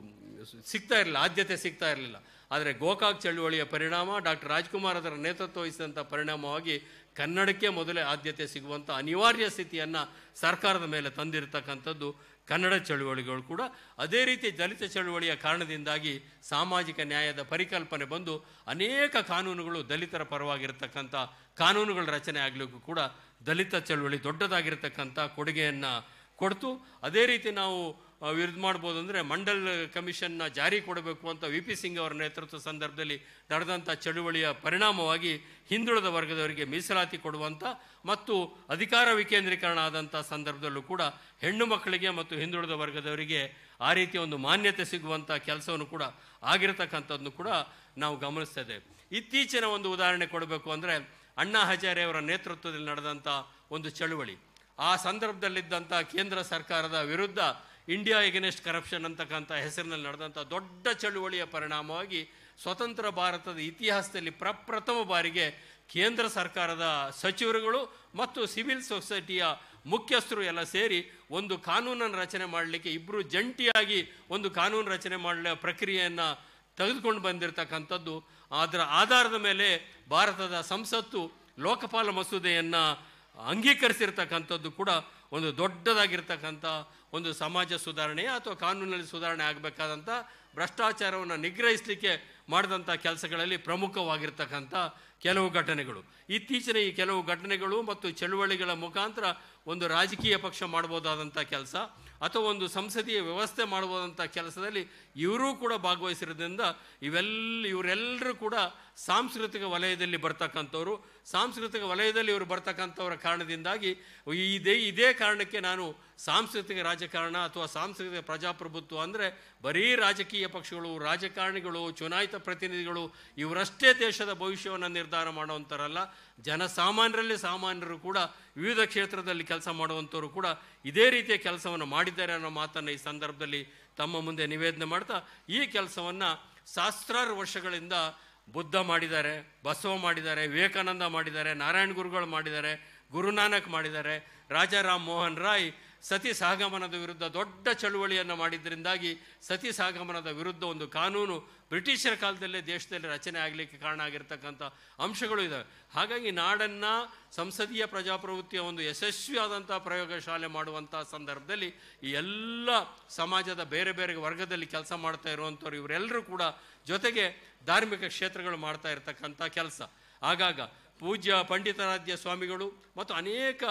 ಸಿಗ್ತಾ ಇರಲಿಲ್ಲ ಆದ್ಯತೆ ಸಿಗ್ತಾ ಇರಲಿಲ್ಲ ಆದರೆ ಗೋಕಾಕ್ ಚಳುವಳಿಯ ಪರಿಣಾಮ ಡಾಕ್ಟರ್ ರಾಜ್ಕುಮಾರ್ ಅದರ ನೇತೃತ್ವ ವಹಿಸಿದಂಥ ಪರಿಣಾಮವಾಗಿ ಕನ್ನಡಕ್ಕೆ ಮೊದಲೇ ಆದ್ಯತೆ ಸಿಗುವಂಥ ಅನಿವಾರ್ಯ ಸ್ಥಿತಿಯನ್ನು ಸರ್ಕಾರದ ಮೇಲೆ ತಂದಿರತಕ್ಕಂಥದ್ದು ಕನ್ನಡ ಚಳುವಳಿಗಳು ಕೂಡ ಅದೇ ರೀತಿ ದಲಿತ ಚಳುವಳಿಯ ಕಾರಣದಿಂದಾಗಿ ಸಾಮಾಜಿಕ ನ್ಯಾಯದ ಪರಿಕಲ್ಪನೆ ಬಂದು ಅನೇಕ ಕಾನೂನುಗಳು ದಲಿತರ ಪರವಾಗಿರ್ತಕ್ಕಂಥ ಕಾನೂನುಗಳ ರಚನೆ ಆಗಲಿಕ್ಕೂ ಕೂಡ ದಲಿತ ಚಳುವಳಿ ದೊಡ್ಡದಾಗಿರ್ತಕ್ಕಂಥ ಕೊಡುಗೆಯನ್ನು ಕೊಡ್ತು ಅದೇ ರೀತಿ ನಾವು ಆ, ವಿರುದ್ಧ ಮಾಡ್ಬೋದು ಅಂದರೆ ಮಂಡಲ್ ಕಮಿಷನ್ನ ಜಾರಿ ಕೊಡಬೇಕು ಅಂತ ವಿ ಪಿ ಸಿಂಗ್ ಅವರ ನೇತೃತ್ವ ಸಂದರ್ಭದಲ್ಲಿ ನಡೆದಂಥ ಚಳುವಳಿಯ ಪರಿಣಾಮವಾಗಿ ಹಿಂದುಳಿದ ವರ್ಗದವರಿಗೆ ಮೀಸಲಾತಿ ಕೊಡುವಂಥ ಮತ್ತು ಅಧಿಕಾರ ವಿಕೇಂದ್ರೀಕರಣ ಆದಂಥ ಸಂದರ್ಭದಲ್ಲೂ ಕೂಡ ಹೆಣ್ಣು ಮಕ್ಕಳಿಗೆ ಮತ್ತು ಹಿಂದುಳಿದ ವರ್ಗದವರಿಗೆ ಆ ರೀತಿಯ ಒಂದು ಮಾನ್ಯತೆ ಸಿಗುವಂಥ ಕೆಲಸವನ್ನು ಕೂಡ ಆಗಿರತಕ್ಕಂಥದ್ದನ್ನು ಕೂಡ ನಾವು ಗಮನಿಸ್ತಾ ಇದ್ದೇವೆ ಇತ್ತೀಚಿನ ಒಂದು ಉದಾಹರಣೆ ಕೊಡಬೇಕು ಅಂದರೆ ಅಣ್ಣಾ ಹಜಾರೆ ಅವರ ನೇತೃತ್ವದಲ್ಲಿ ನಡೆದಂಥ ಒಂದು ಚಳುವಳಿ ಆ ಸಂದರ್ಭದಲ್ಲಿದ್ದಂಥ ಕೇಂದ್ರ ಸರ್ಕಾರದ ವಿರುದ್ಧ ಇಂಡಿಯಾ ಎಗನೆಸ್ಟ್ ಕರಪ್ಷನ್ ಅಂತಕ್ಕಂಥ ಹೆಸರಿನಲ್ಲಿ ನಡೆದಂಥ ದೊಡ್ಡ ಚಳುವಳಿಯ ಪರಿಣಾಮವಾಗಿ ಸ್ವತಂತ್ರ ಭಾರತದ ಇತಿಹಾಸದಲ್ಲಿ ಪ್ರಪ್ರಥಮ ಬಾರಿಗೆ ಕೇಂದ್ರ ಸರ್ಕಾರದ ಸಚಿವರುಗಳು ಮತ್ತು ಸಿವಿಲ್ ಸೊಸೈಟಿಯ ಮುಖ್ಯಸ್ಥರು ಎಲ್ಲ ಸೇರಿ ಒಂದು ಕಾನೂನನ್ನು ರಚನೆ ಮಾಡಲಿಕ್ಕೆ ಇಬ್ಬರು ಜಂಟಿಯಾಗಿ ಒಂದು ಕಾನೂನು ರಚನೆ ಮಾಡಲ ಪ್ರಕ್ರಿಯೆಯನ್ನು ತೆಗೆದುಕೊಂಡು ಬಂದಿರತಕ್ಕಂಥದ್ದು ಅದರ ಆಧಾರದ ಮೇಲೆ ಭಾರತದ ಸಂಸತ್ತು ಲೋಕಪಾಲ ಮಸೂದೆಯನ್ನು ಅಂಗೀಕರಿಸಿರ್ತಕ್ಕಂಥದ್ದು ಕೂಡ ಒಂದು ದೊಡ್ಡದಾಗಿರ್ತಕ್ಕಂಥ ಒಂದು ಸಮಾಜ ಸುಧಾರಣೆ ಅಥವಾ ಕಾನೂನಲ್ಲಿ ಸುಧಾರಣೆ ಆಗಬೇಕಾದಂಥ ಭ್ರಷ್ಟಾಚಾರವನ್ನು ನಿಗ್ರಹಿಸಲಿಕ್ಕೆ ಮಾಡಿದಂಥ ಕೆಲಸಗಳಲ್ಲಿ ಪ್ರಮುಖವಾಗಿರ್ತಕ್ಕಂಥ ಕೆಲವು ಘಟನೆಗಳು ಇತ್ತೀಚಿನ ಈ ಕೆಲವು ಘಟನೆಗಳು ಮತ್ತು ಚಳುವಳಿಗಳ ಮುಖಾಂತರ ಒಂದು ರಾಜಕೀಯ ಪಕ್ಷ ಮಾಡ್ಬೋದಾದಂಥ ಕೆಲಸ ಅಥವಾ ಒಂದು ಸಂಸದೀಯ ವ್ಯವಸ್ಥೆ ಮಾಡ್ಬೋದಂಥ ಕೆಲಸದಲ್ಲಿ ಇವರೂ ಕೂಡ ಭಾಗವಹಿಸಿರೋದ್ರಿಂದ ಇವೆಲ್ಲ ಇವರೆಲ್ಲರೂ ಕೂಡ ಸಾಂಸ್ಕೃತಿಕ ವಲಯದಲ್ಲಿ ಬರ್ತಕ್ಕಂಥವ್ರು ಸಾಂಸ್ಕೃತಿಕ ವಲಯದಲ್ಲಿ ಇವರು ಬರ್ತಕ್ಕಂಥವರ ಕಾರಣದಿಂದಾಗಿ ಇದೇ ಇದೇ ಕಾರಣಕ್ಕೆ ನಾನು ಸಾಂಸ್ಕೃತಿಕ ರಾಜಕಾರಣ ಅಥವಾ ಸಾಂಸ್ಕೃತಿಕ ಪ್ರಜಾಪ್ರಭುತ್ವ ಅಂದರೆ ಬರೀ ರಾಜಕೀಯ ಪಕ್ಷಗಳು ರಾಜಕಾರಣಿಗಳು ಚುನಾಯಿತ ಪ್ರತಿನಿಧಿಗಳು ಇವರಷ್ಟೇ ದೇಶದ ಭವಿಷ್ಯವನ್ನು ನಿರ್ಧಾರ ಮಾಡುವಂಥರಲ್ಲ ಜನಸಾಮಾನ್ಯರಲ್ಲಿ ಸಾಮಾನ್ಯರು ಕೂಡ ವಿವಿಧ ಕ್ಷೇತ್ರದಲ್ಲಿ ಕೆಲಸ ಮಾಡುವಂಥವರು ಕೂಡ ಇದೇ ರೀತಿಯ ಕೆಲಸವನ್ನು ಮಾಡಿದ್ದಾರೆ ಅನ್ನೋ ಮಾತನ್ನು ಈ ಸಂದರ್ಭದಲ್ಲಿ ತಮ್ಮ ಮುಂದೆ ನಿವೇದನೆ ಮಾಡ್ತಾ ಈ ಕೆಲಸವನ್ನು ಸಹಸ್ರಾರು ವರ್ಷಗಳಿಂದ ಬುದ್ಧ ಮಾಡಿದ್ದಾರೆ ಬಸವ ಮಾಡಿದ್ದಾರೆ ವಿವೇಕಾನಂದ ಮಾಡಿದ್ದಾರೆ ನಾರಾಯಣ ಗುರುಗಳು ಮಾಡಿದ್ದಾರೆ ಗುರುನಾನಕ್ ಮಾಡಿದ್ದಾರೆ ರಾಜಾರಾಮ್ ಮೋಹನ್ ರಾಯ್ ಸತಿ ಸಹಗಮನದ ವಿರುದ್ಧ ದೊಡ್ಡ ಚಳುವಳಿಯನ್ನು ಮಾಡಿದ್ದರಿಂದಾಗಿ ಸತಿ ಸಹಗಮನದ ವಿರುದ್ಧ ಒಂದು ಕಾನೂನು ಬ್ರಿಟಿಷರ ಕಾಲದಲ್ಲೇ ದೇಶದಲ್ಲಿ ರಚನೆ ಆಗಲಿಕ್ಕೆ ಕಾರಣ ಆಗಿರ್ತಕ್ಕಂಥ ಅಂಶಗಳು ಇದ್ದಾವೆ ಹಾಗಾಗಿ ನಾಡನ್ನು ಸಂಸದೀಯ ಪ್ರಜಾಪ್ರವೃತ್ತಿಯ ಒಂದು ಯಶಸ್ವಿಯಾದಂಥ ಪ್ರಯೋಗಶಾಲೆ ಮಾಡುವಂಥ ಸಂದರ್ಭದಲ್ಲಿ ಈ ಎಲ್ಲ ಸಮಾಜದ ಬೇರೆ ಬೇರೆ ವರ್ಗದಲ್ಲಿ ಕೆಲಸ ಮಾಡ್ತಾ ಇರುವಂಥವ್ರು ಇವರೆಲ್ಲರೂ ಕೂಡ ಜೊತೆಗೆ ಧಾರ್ಮಿಕ ಕ್ಷೇತ್ರಗಳು ಮಾಡ್ತಾ ಇರತಕ್ಕಂಥ ಕೆಲಸ ಆಗಾಗ ಪೂಜ್ಯ ಪಂಡಿತಾರಾಧ್ಯ ಸ್ವಾಮಿಗಳು ಮತ್ತು ಅನೇಕ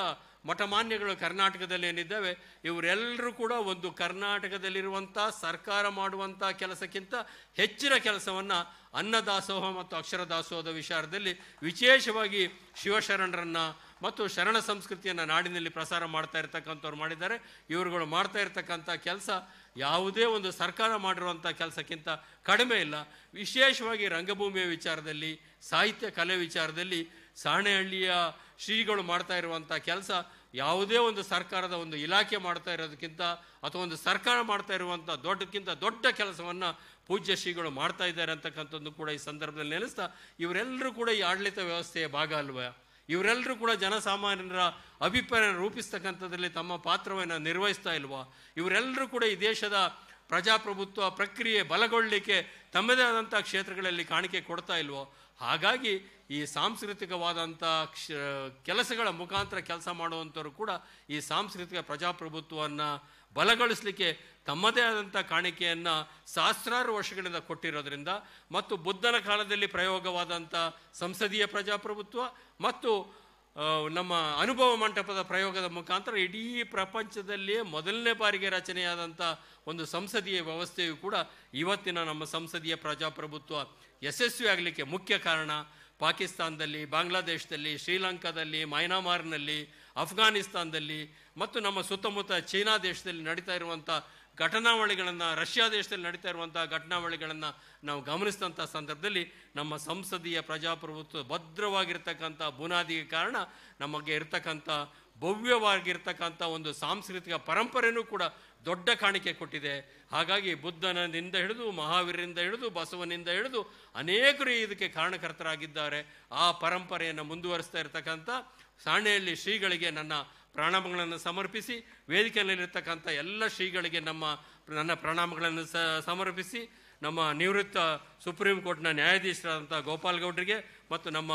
ಮಠಮಾನ್ಯಗಳು ಕರ್ನಾಟಕದಲ್ಲಿ ಏನಿದ್ದಾವೆ ಇವರೆಲ್ಲರೂ ಕೂಡ ಒಂದು ಕರ್ನಾಟಕದಲ್ಲಿರುವಂಥ ಸರ್ಕಾರ ಮಾಡುವಂಥ ಕೆಲಸಕ್ಕಿಂತ ಹೆಚ್ಚಿನ ಕೆಲಸವನ್ನು ಅನ್ನದಾಸೋಹ ಮತ್ತು ಅಕ್ಷರ ದಾಸೋಹದ ವಿಚಾರದಲ್ಲಿ ವಿಶೇಷವಾಗಿ ಶಿವಶರಣರನ್ನು ಮತ್ತು ಶರಣ ಸಂಸ್ಕೃತಿಯನ್ನು ನಾಡಿನಲ್ಲಿ ಪ್ರಸಾರ ಮಾಡ್ತಾ ಇರ್ತಕ್ಕಂಥವ್ರು ಮಾಡಿದ್ದಾರೆ ಇವರುಗಳು ಮಾಡ್ತಾ ಇರ್ತಕ್ಕಂಥ ಕೆಲಸ ಯಾವುದೇ ಒಂದು ಸರ್ಕಾರ ಮಾಡಿರುವಂಥ ಕೆಲಸಕ್ಕಿಂತ ಕಡಿಮೆ ಇಲ್ಲ ವಿಶೇಷವಾಗಿ ರಂಗಭೂಮಿಯ ವಿಚಾರದಲ್ಲಿ ಸಾಹಿತ್ಯ ಕಲೆ ವಿಚಾರದಲ್ಲಿ ಸಾಣೆಹಳ್ಳಿಯ ಶ್ರೀಗಳು ಮಾಡ್ತಾ ಇರುವಂಥ ಕೆಲಸ ಯಾವುದೇ ಒಂದು ಸರ್ಕಾರದ ಒಂದು ಇಲಾಖೆ ಮಾಡ್ತಾ ಇರೋದಕ್ಕಿಂತ ಅಥವಾ ಒಂದು ಸರ್ಕಾರ ಮಾಡ್ತಾ ಇರುವಂಥ ದೊಡ್ಡಕ್ಕಿಂತ ದೊಡ್ಡ ಕೆಲಸವನ್ನು ಪೂಜ್ಯ ಶ್ರೀಗಳು ಮಾಡ್ತಾ ಇದ್ದಾರೆ ಅಂತಕ್ಕಂಥದ್ದು ಕೂಡ ಈ ಸಂದರ್ಭದಲ್ಲಿ ನೆನೆಸ್ತಾ ಇವರೆಲ್ಲರೂ ಕೂಡ ಈ ಆಡಳಿತ ವ್ಯವಸ್ಥೆಯ ಭಾಗ ಅಲ್ವಾ ಇವರೆಲ್ಲರೂ ಕೂಡ ಜನಸಾಮಾನ್ಯರ ಅಭಿಪ್ರಾಯ ರೂಪಿಸ್ತಕ್ಕಂಥದ್ರಲ್ಲಿ ತಮ್ಮ ಪಾತ್ರವನ್ನು ನಿರ್ವಹಿಸ್ತಾ ಇಲ್ವಾ ಇವರೆಲ್ಲರೂ ಕೂಡ ಈ ದೇಶದ ಪ್ರಜಾಪ್ರಭುತ್ವ ಪ್ರಕ್ರಿಯೆ ಬಲಗೊಳ್ಳಲಿಕ್ಕೆ ತಮ್ಮದೇ ಆದಂಥ ಕ್ಷೇತ್ರಗಳಲ್ಲಿ ಕಾಣಿಕೆ ಕೊಡ್ತಾ ಇಲ್ವೋ ಹಾಗಾಗಿ ಈ ಸಾಂಸ್ಕೃತಿಕವಾದಂಥ ಕ್ಷ ಕೆಲಸಗಳ ಮುಖಾಂತರ ಕೆಲಸ ಮಾಡುವಂಥವ್ರು ಕೂಡ ಈ ಸಾಂಸ್ಕೃತಿಕ ಪ್ರಜಾಪ್ರಭುತ್ವವನ್ನು ಬಲಗೊಳಿಸಲಿಕ್ಕೆ ತಮ್ಮದೇ ಆದಂಥ ಕಾಣಿಕೆಯನ್ನು ಸಹಸ್ರಾರು ವರ್ಷಗಳಿಂದ ಕೊಟ್ಟಿರೋದ್ರಿಂದ ಮತ್ತು ಬುದ್ಧನ ಕಾಲದಲ್ಲಿ ಪ್ರಯೋಗವಾದಂಥ ಸಂಸದೀಯ ಪ್ರಜಾಪ್ರಭುತ್ವ ಮತ್ತು ಆ, ನಮ್ಮ ಅನುಭವ ಮಂಟಪದ ಪ್ರಯೋಗದ ಮುಖಾಂತರ ಇಡೀ ಪ್ರಪಂಚದಲ್ಲಿಯೇ ಮೊದಲನೇ ಬಾರಿಗೆ ರಚನೆಯಾದಂಥ ಒಂದು ಸಂಸದೀಯ ವ್ಯವಸ್ಥೆಯು ಕೂಡ ಇವತ್ತಿನ ನಮ್ಮ ಸಂಸದೀಯ ಪ್ರಜಾಪ್ರಭುತ್ವ ಯಶಸ್ವಿ ಆಗಲಿಕ್ಕೆ ಮುಖ್ಯ ಕಾರಣ ಪಾಕಿಸ್ತಾನದಲ್ಲಿ ಬಾಂಗ್ಲಾದೇಶದಲ್ಲಿ ಶ್ರೀಲಂಕಾದಲ್ಲಿ ಮೈನಾಮಾರ್ನಲ್ಲಿ ಅಫ್ಘಾನಿಸ್ತಾನದಲ್ಲಿ ಮತ್ತು ನಮ್ಮ ಸುತ್ತಮುತ್ತ ಚೀನಾ ದೇಶದಲ್ಲಿ ನಡೀತಾ ಇರುವಂಥ ಘಟನಾವಳಿಗಳನ್ನು ರಷ್ಯಾ ದೇಶದಲ್ಲಿ ನಡೀತಾ ಇರುವಂಥ ಘಟನಾವಳಿಗಳನ್ನು ನಾವು ಗಮನಿಸಿದಂಥ ಸಂದರ್ಭದಲ್ಲಿ ನಮ್ಮ ಸಂಸದೀಯ ಪ್ರಜಾಪ್ರಭುತ್ವ ಭದ್ರವಾಗಿರ್ತಕ್ಕಂಥ ಬುನಾದಿಗೆ ಕಾರಣ ನಮಗೆ ಇರ್ತಕ್ಕಂಥ ಭವ್ಯವಾಗಿರ್ತಕ್ಕಂಥ ಒಂದು ಸಾಂಸ್ಕೃತಿಕ ಪರಂಪರೆನೂ ಕೂಡ ದೊಡ್ಡ ಕಾಣಿಕೆ ಕೊಟ್ಟಿದೆ ಹಾಗಾಗಿ ಬುದ್ಧನಿಂದ ಹಿಡಿದು ಮಹಾವೀರರಿಂದ ಹಿಡಿದು ಬಸವನಿಂದ ಹಿಡಿದು ಅನೇಕರು ಇದಕ್ಕೆ ಕಾರಣಕರ್ತರಾಗಿದ್ದಾರೆ ಆ ಪರಂಪರೆಯನ್ನು ಮುಂದುವರಿಸ್ತಾ ಇರತಕ್ಕಂಥ ಸಾಣೆಹಳ್ಳಿ ಶ್ರೀಗಳಿಗೆ ನನ್ನ ಪ್ರಣಾಮಗಳನ್ನು ಸಮರ್ಪಿಸಿ ವೇದಿಕೆಯಲ್ಲಿರ್ತಕ್ಕಂಥ ಎಲ್ಲ ಶ್ರೀಗಳಿಗೆ ನಮ್ಮ ನನ್ನ ಪ್ರಣಾಮಗಳನ್ನು ಸ ಸಮರ್ಪಿಸಿ ನಮ್ಮ ನಿವೃತ್ತ ಸುಪ್ರೀಂ ಕೋರ್ಟ್ನ ನ್ಯಾಯಾಧೀಶರಾದಂಥ ಗೋಪಾಲ್ ಗೌಡ್ರಿಗೆ ಮತ್ತು ನಮ್ಮ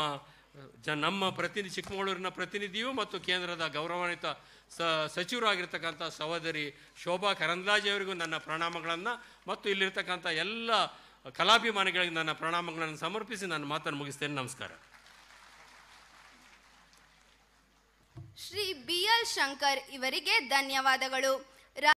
ಜ ನಮ್ಮ ಪ್ರತಿನಿಧಿ ಚಿಕ್ಕಮಗಳೂರಿನ ಪ್ರತಿನಿಧಿಯು ಮತ್ತು ಕೇಂದ್ರದ ಗೌರವಾನ್ವಿತ ಸ ಸಚಿವರಾಗಿರ್ತಕ್ಕಂಥ ಸಹೋದರಿ ಶೋಭಾ ಕರಂದ್ಲಾಜೆ ಅವರಿಗೂ ನನ್ನ ಪ್ರಣಾಮಗಳನ್ನು ಮತ್ತು ಇಲ್ಲಿರ್ತಕ್ಕಂಥ ಎಲ್ಲ ಕಲಾಭಿಮಾನಿಗಳಿಗೆ ನನ್ನ ಪ್ರಣಾಮಗಳನ್ನು ಸಮರ್ಪಿಸಿ ನನ್ನ ಮಾತನ್ನು ಮುಗಿಸ್ತೇನೆ ನಮಸ್ಕಾರ ಶ್ರೀ ಬಿ ಎಲ್ ಶಂಕರ್ ಇವರಿಗೆ ಧನ್ಯವಾದಗಳು